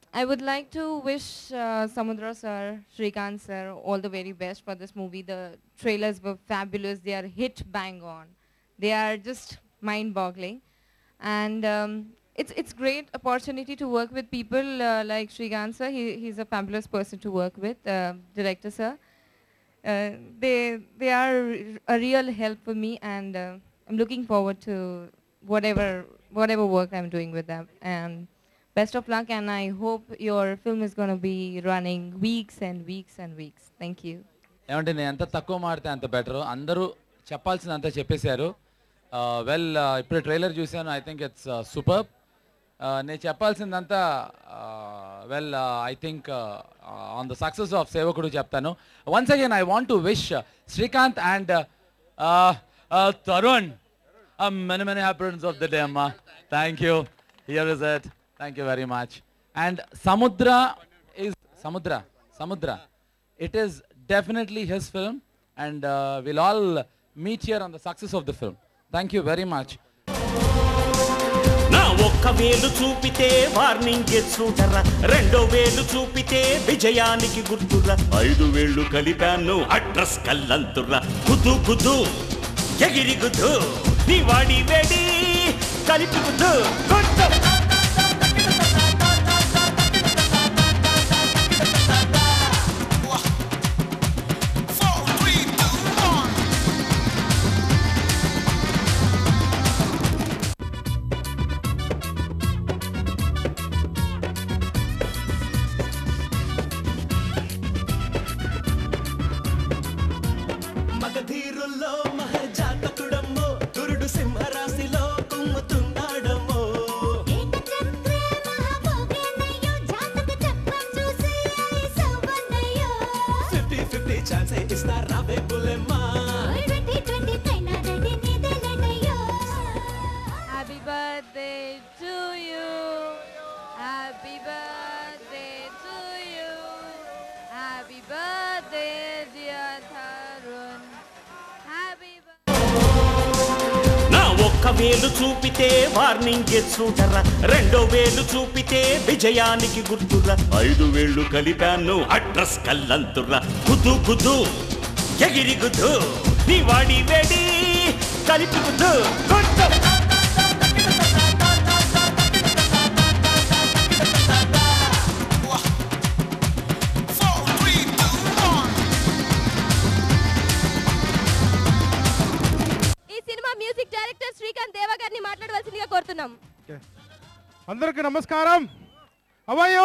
I would like to wish uh, Samudra sir, Shrikant sir, all the very best for this movie. The trailers were fabulous. They are hit bang on. They are just mind-boggling, and um, it's it's great opportunity to work with people uh, like Shrikant sir. He he's a fabulous person to work with, uh, director sir. Uh, they they are a real help for me, and uh, I'm looking forward to whatever whatever work I'm doing with them. And best of luck, and I hope your film is going to be running weeks and weeks and weeks. Thank you. ఏమంటే నేను ఎంత తక్కువ మాడితే అంత better అందరూ చెప్పాల్సిందంతా చెప్పేశారు well ఇప్పుడు trailer చూశాను I think it's super నేను చెప్పాల్సిందంతా well I think on the success of Sevakudu చెప్తాను once again I want to wish Srikanth and Tarun many many happiness of the day అమ్మా thank you here is it thank you very much and Samudra is సముద్ర సముద్ర it is definitely his film and uh, we'll all meet here on the success of the film thank you very much నా ఒక్క వేలు చూపితే warning చూడరా రెండో వేలు చూపితే విజయానికి గుర్తురా ఐదు వేళ్ళు కలిపాను అడ్రస్ కల్లంతురా గుద్దు గుద్దు ఎగిరి గుద్దు నీ వాడి వేడి కలిపి గుద్దు గుద్దు మగధీరుల్లో మహజాతకుడమ్మో గురుడు సింహరాశిలో కుమ్ముతున్నాడమ్మో ఫిఫ్టీ ఫిఫ్టీ ఛాన్స్ ఇస్తా రావే పులెమ్మా Happy birthday to you. Happy birthday to you. Happy birthday, dear Tarun. Happy birthday. నా ఒక్క వేలు చూపితే వార్నింగ్ చూడరా రెండో వేలు చూపితే విజయానికి గుర్తురా ఐదు వేళ్ళు కలిపాను అడ్రస్ కల్లంతురా గుద్దు గుద్దు ఎగిరి గుద్దు నీ వాడి వేడి కలిపి గుద్దు గుద్దు ఈ సినిమా మ్యూజిక్ డైరెక్టర్ శ్రీకాంత్ దేవ గారిని మాట్లాడవలసిందిగా కోరుతున్నాం అందరికీ నమస్కారం అవయో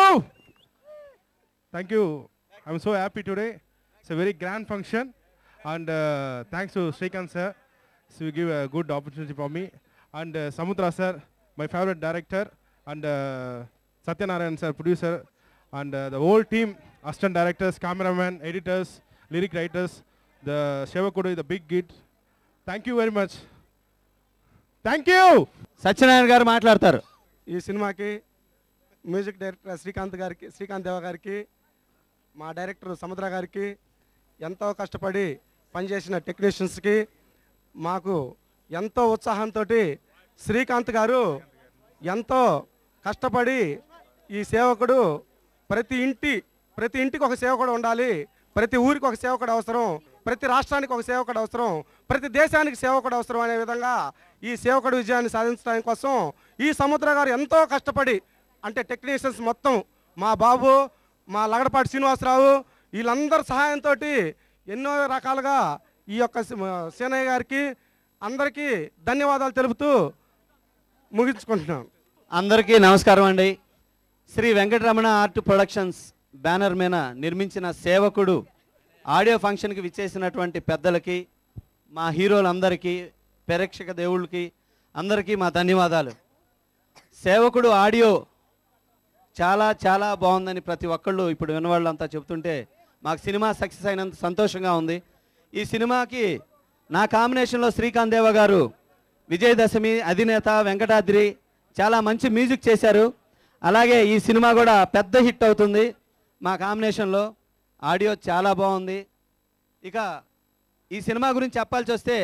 thank you I'm so happy today it's a very grand function and thanks to Srikanth sir so give a good opportunity for me and Samudra sir my favourite director and Satyanarayana sir producer and the whole team assistant directors cameramen editors lyric writers the Sevakudu the big hit thank you very much thank you Satyanarayana garu మాట్లాడతారు ఈ సినిమాకి music director Srikanth గారికి శ్రీకాంత్ దేవ గారికి మా director సముద్ర గారికి ఎంతో కష్టపడి పనిచేసిన టెక్నీషియన్స్కి మాకు ఎంతో ఉత్సాహంతో శ్రీకాంత్ గారు ఎంతో కష్టపడి ఈ సేవకుడు ప్రతి ఇంటి ప్రతి ఇంటికి ఒక సేవకుడు ఉండాలి ప్రతి ఊరికి ఒక సేవకుడు అవసరం ప్రతి రాష్ట్రానికి ఒక సేవకుడు అవసరం ప్రతి దేశానికి సేవకుడు అవసరం అనే విధంగా ఈ సేవకుడు విజయాన్ని సాధించడానికి కోసం ఈ సముద్ర గారు ఎంతో కష్టపడి అంటే టెక్నీషియన్స్ మొత్తం మా బాబు మా లగడపాటి శ్రీనివాసరావు వీళ్ళందరి సహాయంతో ఎన్నో రకాలుగా ఈ యొక్క సి- సీనయ్య గారికి అందరికీ ధన్యవాదాలు తెలుపుతూ ముగించుకుంటున్నాం అందరికీ నమస్కారం అండి Shri Venkataramana art productions banner మీద నిర్మించిన సేవకుడు ఆడియో ఫంక్షన్కి విచ్చేసినటువంటి పెద్దలకి మా హీరోలందరికీ ప్రేక్షక దేవుళ్ళకి అందరికీ మా ధన్యవాదాలు సేవకుడు ఆడియో చాలా చాలా బాగుందని ప్రతి ఒక్కళ్ళు ఇప్పుడు వినవాళ్ళంతా చెప్తుంటే మాకు సినిమా సక్సెస్ అయినంత సంతోషంగా ఉంది ఈ సినిమాకి నా కాంబినేషన్లో శ్రీకాంత్ దేవ గారు విజయదశమి అధినేత వెంకటాద్రి చాలా మంచి మ్యూజిక్ చేశారు అలాగే ఈ సినిమా కూడా పెద్ద హిట్ అవుతుంది మా కాంబినేషన్లో ఆడియో చాలా బాగుంది ఇక ఈ సినిమా గురించి చెప్పాల్సి వస్తే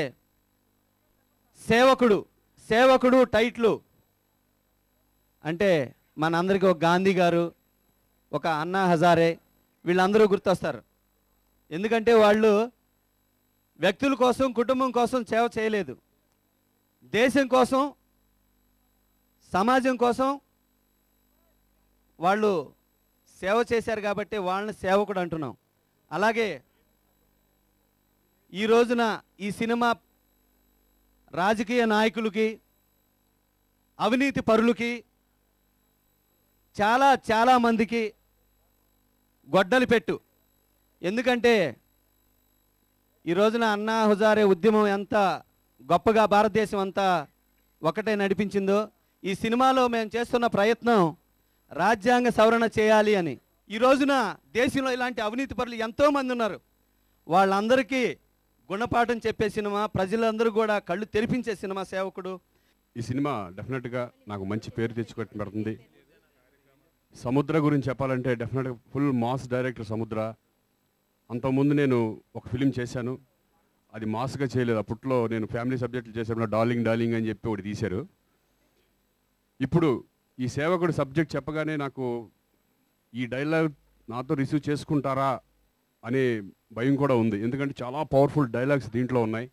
సేవకుడు సేవకుడు టైట్లు అంటే మనందరికీ ఒక గాంధీ గారు ఒక అన్నా హజారే వీళ్ళందరూ గుర్తొస్తారు ఎందుకంటే వాళ్ళు వ్యక్తుల కోసం కుటుంబం కోసం సేవ చేయలేదు దేశం కోసం సమాజం కోసం వాళ్ళు సేవ చేశారు కాబట్టి వాళ్ళని సేవకుడు అంటున్నాం అలాగే ఈ రోజున ఈ సినిమా రాజకీయ నాయకులకి అవినీతి పరులకి చాలా చాలా మందికి గొడ్డలి పెట్టు ఎందుకంటే ఈ రోజున అన్నా హుజారే ఉద్యమం ఎంత గొప్పగా భారతదేశం అంతా ఒకటే నడిపించిందో ఈ సినిమాలో మేము చేస్తున్న ప్రయత్నం రాజ్యాంగ సవరణ చేయాలి అని ఈ రోజున దేశంలో ఇలాంటి అవినీతి పరులు ఎంతోమంది ఉన్నారు వాళ్ళందరికీ గుణపాఠం చెప్పే సినిమా ప్రజలందరూ కూడా కళ్ళు తెరిపించే సినిమా సేవకుడు ఈ సినిమా డెఫినెట్గా నాకు మంచి పేరు తెచ్చుకొట్టి పెడుతుంది సముద్ర గురించి చెప్పాలంటే డెఫినెట్గా ఫుల్ మాస్ డైరెక్టర్ సముద్ర అంతకుముందు నేను ఒక ఫిలిం చేశాను అది మాస్గా చేయలేదు అప్పట్లో నేను ఫ్యామిలీ సబ్జెక్టులు చేసేప్పుడు డార్లింగ్ డార్లింగ్ అని చెప్పి ఒకటి తీశారు ఇప్పుడు ఈ సేవకుడు సబ్జెక్ట్ చెప్పగానే నాకు ఈ డైలాగ్ నాతో రిసీవ్ చేసుకుంటారా అనే భయం కూడా ఉంది ఎందుకంటే చాలా పవర్ఫుల్ డైలాగ్స్ దీంట్లో ఉన్నాయి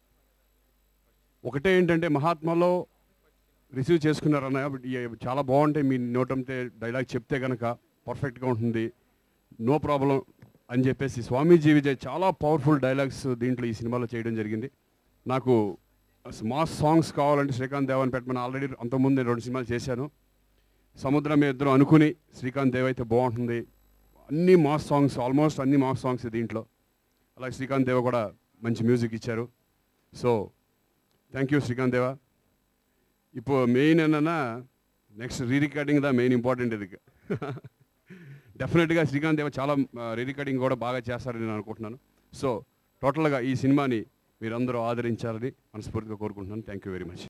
ఒకటే ఏంటంటే మహాత్మాలో రిసీవ్ చేసుకున్నారన్న ఈ- చాలా బాగుంటాయి మీ నోటంతే డైలాగ్ చెప్తే కనుక పర్ఫెక్ట్గా ఉంటుంది నో ప్రాబ్లం అని చెప్పేసి స్వామీజీ విజయ్ చాలా పవర్ఫుల్ డైలాగ్స్ దీంట్లో ఈ సినిమాలో చేయడం జరిగింది నాకు మాస్ సాంగ్స్ కావాలంటే శ్రీకాంత్ దేవాన్ని పెట్టమని ఆల్రెడీ అంతకుముందు నేను రెండు సినిమాలు చేశాను సముద్రం మీద ఇద్దరు అనుకుని శ్రీకాంత్ దేవ్ అయితే బాగుంటుంది అన్ని మాస్ సాంగ్స్ ఆల్మోస్ట్ అన్ని మాస్ సాంగ్స్ దీంట్లో అలాగే శ్రీకాంత్ దేవ కూడా మంచి మ్యూజిక్ ఇచ్చారు సో థ్యాంక్ యూ శ్రీకాంత్ దేవా இப்போ மெயின் என்னன்னா నెక్స్ట్ రీ రికార్డింగ్ దా మెయిన్ ఇంపార్టెంట్ ఇది డెఫినెట్గా శ్రీకాంత్ దేవ చాలా రీ రికార్డింగ్ కూడా బాగా చేస్తారని నేను అనుకుంటున్నాను సో టోటల్గా ఈ సినిమాని మీరందరూ ఆదరించాలని మనస్ఫూర్తిగా కోరుకుంటున్నాను థ్యాంక్ యూ వెరీ మచ్